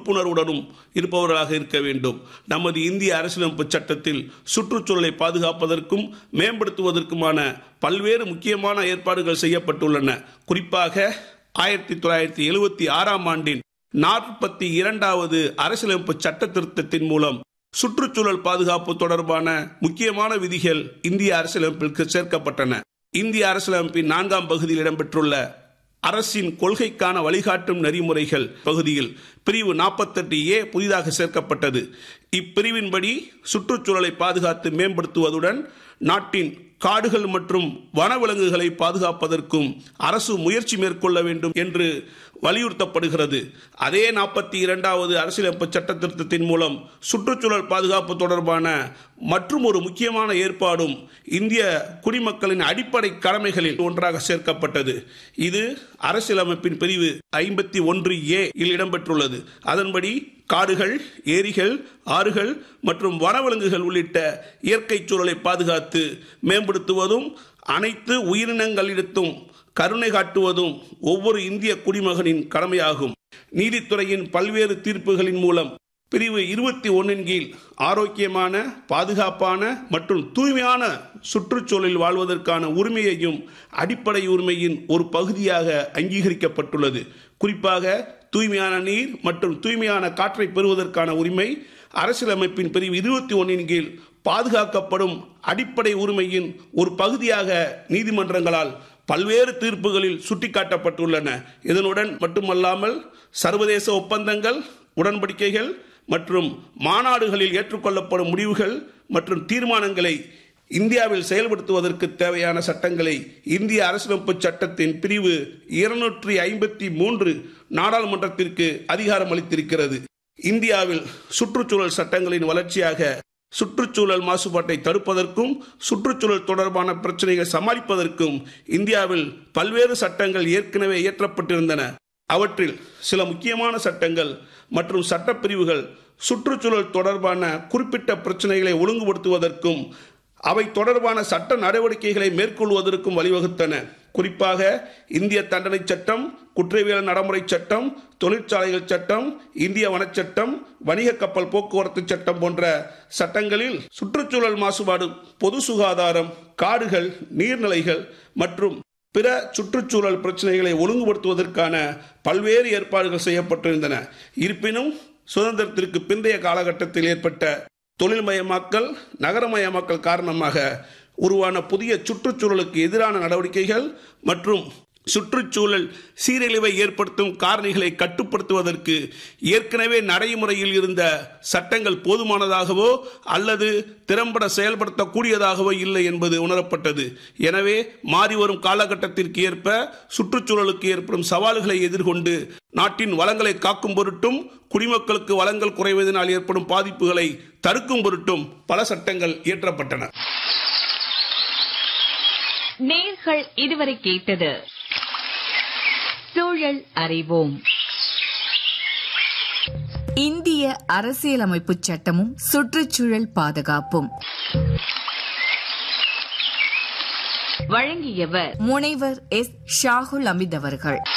பொறுப்புணர்வுடனும் இருப்பவர்களாக இருக்க வேண்டும் நமது இந்திய அரசியலமைப்பு சட்டத்தில் சுற்றுச்சூழலை பாதுகாப்பதற்கும் மேம்படுத்துவதற்குமான பல்வேறு முக்கியமான ஏற்பாடுகள் செய்யப்பட்டுள்ளன குறிப்பாக ஆயிரத்தி தொள்ளாயிரத்தி எழுபத்தி ஆறாம் ஆண்டின் நாற்பத்தி இரண்டாவது அரசியலமைப்பு சட்ட திருத்தத்தின் மூலம் சுற்றுச்சூழல் பாதுகாப்பு தொடர்பான முக்கியமான விதிகள் இந்திய அரசியலமைப்பிற்கு சேர்க்கப்பட்டன இந்திய அரசியலமைப்பின் நான்காம் பகுதியில் இடம்பெற்றுள்ள அரசின் கொள்கைக்கான வழிகாட்டும் நெறிமுறைகள் பகுதியில் பிரிவு நாற்பத்தெட்டு ஏ புதிதாக சேர்க்கப்பட்டது இப்பிரிவின்படி சுற்றுச்சூழலை பாதுகாத்து மேம்படுத்துவதுடன் நாட்டின் காடுகள் மற்றும் வனவிலங்குகளை பாதுகாப்பதற்கும் அரசு முயற்சி மேற்கொள்ள வேண்டும் என்று வலியுறுத்தப்படுகிறது அதே நாற்பத்தி இரண்டாவது அரசியலமைப்பு சட்ட திருத்தத்தின் மூலம் சுற்றுச்சூழல் பாதுகாப்பு தொடர்பான மற்றும் ஒரு முக்கியமான ஏற்பாடும் இந்திய குடிமக்களின் அடிப்படை கடமைகளில் ஒன்றாக சேர்க்கப்பட்டது இது அரசியலமைப்பின் பிரிவு ஐம்பத்தி ஒன்று ஏ இல் இடம்பெற்றுள்ளது அதன்படி காடுகள் ஏரிகள் ஆறுகள் மற்றும் வனவிலங்குகள் உள்ளிட்ட இயற்கை சூழலை பாதுகாத்து மேம்படுத்துவதும் அனைத்து உயிரினங்களிடத்தும் கருணை காட்டுவதும் ஒவ்வொரு இந்திய குடிமகனின் கடமையாகும் நீதித்துறையின் பல்வேறு தீர்ப்புகளின் மூலம் பிரிவு இருபத்தி ஒன்னின் கீழ் ஆரோக்கியமான பாதுகாப்பான மற்றும் தூய்மையான சுற்றுச்சூழலில் வாழ்வதற்கான உரிமையையும் அடிப்படை உரிமையின் ஒரு பகுதியாக அங்கீகரிக்கப்பட்டுள்ளது குறிப்பாக தூய்மையான நீர் மற்றும் தூய்மையான காற்றை பெறுவதற்கான உரிமை அரசியலமைப்பின் பிரிவு இருபத்தி ஒன்னின் கீழ் பாதுகாக்கப்படும் அடிப்படை உரிமையின் ஒரு பகுதியாக நீதிமன்றங்களால் பல்வேறு தீர்ப்புகளில் சுட்டிக்காட்டப்பட்டுள்ளன இதனுடன் மட்டுமல்லாமல் சர்வதேச ஒப்பந்தங்கள் உடன்படிக்கைகள் மற்றும் மாநாடுகளில் ஏற்றுக்கொள்ளப்படும் முடிவுகள் மற்றும் தீர்மானங்களை இந்தியாவில் செயல்படுத்துவதற்கு தேவையான சட்டங்களை இந்திய அரசியலமைப்பு சட்டத்தின் பிரிவு இருநூற்றி ஐம்பத்தி மூன்று நாடாளுமன்றத்திற்கு அதிகாரம் அளித்திருக்கிறது இந்தியாவில் சுற்றுச்சூழல் சட்டங்களின் வளர்ச்சியாக சுற்றுச்சூழல் மாசுபாட்டை தடுப்பதற்கும் சுற்றுச்சூழல் தொடர்பான பிரச்சனைகளை சமாளிப்பதற்கும் இந்தியாவில் பல்வேறு சட்டங்கள் ஏற்கனவே இயற்றப்பட்டிருந்தன அவற்றில் சில முக்கியமான சட்டங்கள் மற்றும் சட்டப்பிரிவுகள் சுற்றுச்சூழல் தொடர்பான குறிப்பிட்ட பிரச்சனைகளை ஒழுங்குபடுத்துவதற்கும் அவை தொடர்பான சட்ட நடவடிக்கைகளை மேற்கொள்வதற்கும் வழிவகுத்தன குறிப்பாக இந்திய தண்டனை சட்டம் குற்றவியல் நடைமுறை சட்டம் தொழிற்சாலைகள் சட்டம் இந்திய வனச்சட்டம் வணிக கப்பல் போக்குவரத்து சட்டம் போன்ற சட்டங்களில் சுற்றுச்சூழல் மாசுபாடு பொது சுகாதாரம் காடுகள் நீர்நிலைகள் மற்றும் பிற சுற்றுச்சூழல் பிரச்சனைகளை ஒழுங்குபடுத்துவதற்கான பல்வேறு ஏற்பாடுகள் செய்யப்பட்டிருந்தன இருப்பினும் சுதந்திரத்திற்கு பிந்தைய காலகட்டத்தில் ஏற்பட்ட தொழில்மயமாக்கல் நகரமயமாக்கல் காரணமாக உருவான புதிய சுற்றுச்சூழலுக்கு எதிரான நடவடிக்கைகள் மற்றும் சுற்றுச்சூழல் சீரழிவை ஏற்படுத்தும் காரணிகளை கட்டுப்படுத்துவதற்கு ஏற்கனவே நடைமுறையில் இருந்த சட்டங்கள் போதுமானதாகவோ அல்லது திறம்பட செயல்படுத்தக்கூடியதாகவோ இல்லை என்பது உணரப்பட்டது எனவே மாறிவரும் காலகட்டத்திற்கு ஏற்ப சுற்றுச்சூழலுக்கு ஏற்படும் சவால்களை எதிர்கொண்டு நாட்டின் வளங்களை காக்கும் பொருட்டும் குடிமக்களுக்கு வளங்கள் குறைவதனால் ஏற்படும் பாதிப்புகளை தடுக்கும் பொருட்டும் பல சட்டங்கள் இயற்றப்பட்டன நேர்கள் இதுவரை கேட்டது சூழல் அறிவோம் இந்திய அரசியலமைப்புச் சட்டமும் சுற்றுச்சூழல் பாதுகாப்பும் வழங்கியவர் முனைவர் எஸ் ஷாகுல் அமித் அவர்கள்